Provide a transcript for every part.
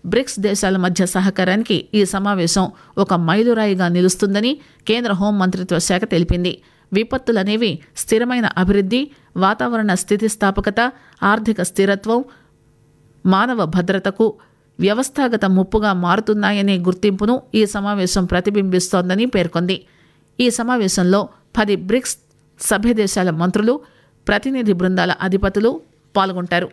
bricks దేశాల మధ్య సహకారానికి ఈ సమావేశం ఒక మైలురాయిగా నిలుస్తుందని కేంద్ర హోం మంత్రిత్వ శాఖ తెలిపింది విపత్తులనేవి స్థిరమైన అభివృద్ధి వాతావరణ స్థితిస్థాపకత ఆర్థిక స్థిరత్వం మానవ భద్రతకు వ్యవస్థాగత ముప్పుగా మారుతున్నాయనే గుర్తింపును ఈ సమావేశం ప్రతిబింబిస్తోందని పేర్కొంది ఈ సమావేశంలో పది బ్రిక్స్ సభ్య దేశాల మంత్రులు ప్రతినిధి బృందాల అధిపతులు పాల్గొంటారు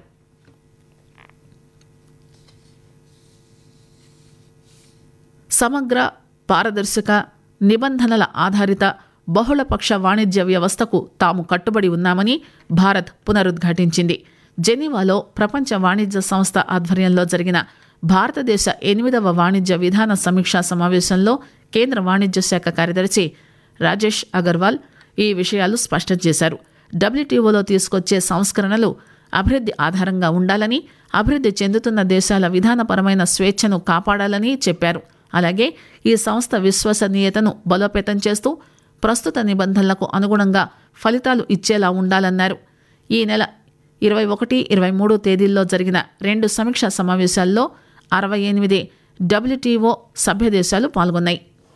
సమగ్ర పారదర్శక నిబంధనల ఆధారిత బహుళపక్ష వాణిజ్య వ్యవస్థకు తాము కట్టుబడి ఉన్నామని భారత్ పునరుద్ఘాటించింది జెనీవాలో ప్రపంచ వాణిజ్య సంస్థ ఆధ్వర్యంలో జరిగిన భారతదేశ ఎనిమిదవ వాణిజ్య విధాన సమీక్షా సమావేశంలో కేంద్ర వాణిజ్య శాఖ కార్యదర్శి రాజేష్ అగర్వాల్ ఈ విషయాలు స్పష్టం చేశారు డబ్ల్యూటీఓలో తీసుకొచ్చే సంస్కరణలు అభివృద్ధి ఆధారంగా ఉండాలని అభివృద్ధి చెందుతున్న దేశాల విధానపరమైన స్వేచ్ఛను కాపాడాలని చెప్పారు అలాగే ఈ సంస్థ విశ్వసనీయతను బలోపేతం చేస్తూ ప్రస్తుత నిబంధనలకు అనుగుణంగా ఫలితాలు ఇచ్చేలా ఉండాలన్నారు ఈ నెల ఇరవై ఒకటి ఇరవై మూడు తేదీల్లో జరిగిన రెండు సమీక్షా సమావేశాల్లో అరవై ఎనిమిది డబ్ల్యూటీఓ సభ్య దేశాలు పాల్గొన్నాయి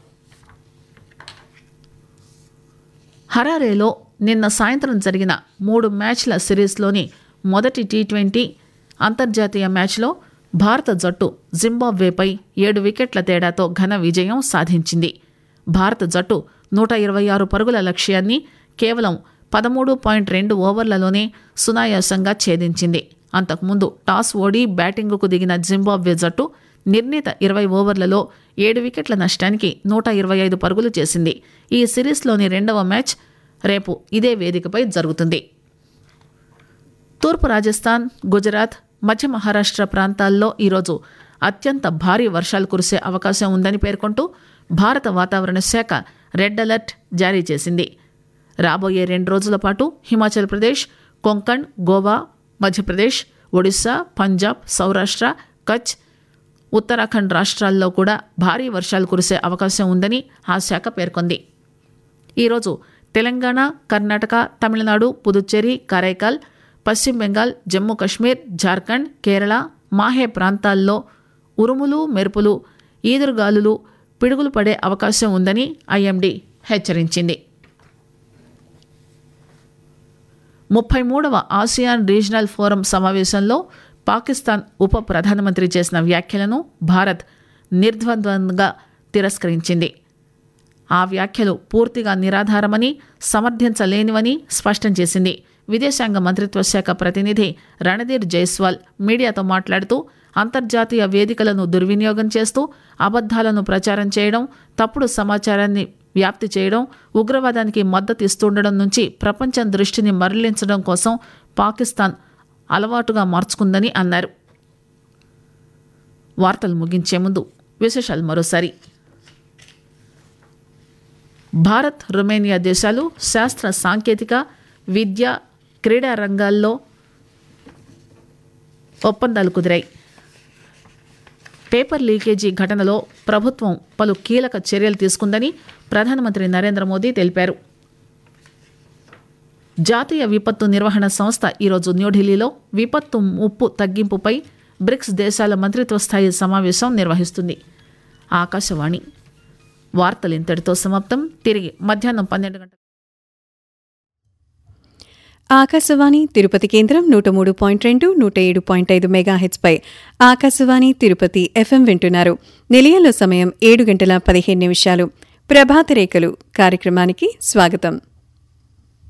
హరారేలో నిన్న సాయంత్రం జరిగిన మూడు మ్యాచ్ల సిరీస్లోని మొదటి టీ ట్వంటీ అంతర్జాతీయ మ్యాచ్లో భారత జట్టు జింబాబ్వేపై ఏడు వికెట్ల తేడాతో ఘన విజయం సాధించింది భారత జట్టు నూట ఇరవై ఆరు పరుగుల లక్ష్యాన్ని కేవలం పదమూడు పాయింట్ రెండు ఓవర్లలోనే సునాయాసంగా ఛేదించింది అంతకుముందు టాస్ ఓడి బ్యాటింగుకు దిగిన జింబాబ్వే జట్టు నిర్ణీత ఇరవై ఓవర్లలో ఏడు వికెట్ల నష్టానికి నూట ఇరవై ఐదు పరుగులు చేసింది ఈ సిరీస్లోని రెండవ మ్యాచ్ రేపు ఇదే వేదికపై జరుగుతుంది తూర్పు రాజస్థాన్ గుజరాత్ మధ్య మహారాష్ట్ర ప్రాంతాల్లో ఈరోజు అత్యంత భారీ వర్షాలు కురిసే అవకాశం ఉందని పేర్కొంటూ భారత వాతావరణ శాఖ రెడ్ అలర్ట్ జారీ చేసింది రాబోయే రెండు రోజుల పాటు హిమాచల్ ప్రదేశ్ కొంకణ్ గోవా మధ్యప్రదేశ్ ఒడిశా పంజాబ్ సౌరాష్ట్ర కచ్ ఉత్తరాఖండ్ రాష్ట్రాల్లో కూడా భారీ వర్షాలు కురిసే అవకాశం ఉందని ఆ శాఖ పేర్కొంది ఈరోజు తెలంగాణ కర్ణాటక తమిళనాడు పుదుచ్చేరి కరైకాల్ పశ్చిమ బెంగాల్ జమ్మూ కశ్మీర్ జార్ఖండ్ కేరళ మాహే ప్రాంతాల్లో ఉరుములు మెరుపులు ఈదురుగాలులు పిడుగులు పడే అవకాశం ఉందని ఐఎండీ హెచ్చరించింది ముప్పై మూడవ ఆసియాన్ రీజనల్ ఫోరం సమావేశంలో పాకిస్తాన్ ఉప ప్రధానమంత్రి చేసిన వ్యాఖ్యలను భారత్ నిర్ద్వంద్వంగా తిరస్కరించింది ఆ వ్యాఖ్యలు పూర్తిగా నిరాధారమని సమర్థించలేనివని స్పష్టం చేసింది విదేశాంగ మంత్రిత్వ శాఖ ప్రతినిధి రణధీర్ జైస్వాల్ మీడియాతో మాట్లాడుతూ అంతర్జాతీయ వేదికలను దుర్వినియోగం చేస్తూ అబద్దాలను ప్రచారం చేయడం తప్పుడు సమాచారాన్ని వ్యాప్తి చేయడం ఉగ్రవాదానికి మద్దతు ఇస్తుండడం నుంచి ప్రపంచం దృష్టిని మరలించడం కోసం పాకిస్తాన్ అలవాటుగా మార్చుకుందని అన్నారు వార్తలు ముగించే ముందు విశేషాలు మరోసారి భారత్ రొమేనియా దేశాలు శాస్త్ర సాంకేతిక విద్య క్రీడా రంగాల్లో ఒప్పందాలు కుదిరాయి పేపర్ లీకేజీ ఘటనలో ప్రభుత్వం పలు కీలక చర్యలు తీసుకుందని ప్రధానమంత్రి నరేంద్ర మోదీ తెలిపారు జాతీయ విపత్తు నిర్వహణ సంస్థ ఈరోజు న్యూఢిల్లీలో విపత్తు ముప్పు తగ్గింపుపై బ్రిక్స్ దేశాల మంత్రిత్వ స్థాయి సమావేశం నిర్వహిస్తుంది ఆకాశవాణి వార్తలు ఇంతటితో సమాప్తం తిరిగి మధ్యాహ్నం పన్నెండు గంటల ఆకాశవాణి తిరుపతి కేంద్రం నూట మూడు పాయింట్ రెండు నూట ఏడు పాయింట్ ఐదు మెగాహెచ్పై ఆకాశవాణి తిరుపతి ఎఫ్ఎం వింటున్నారు నిలయంలో సమయం ఏడు గంటల పదిహేను నిమిషాలు ప్రభాత రేఖలు కార్యక్రమానికి స్వాగతం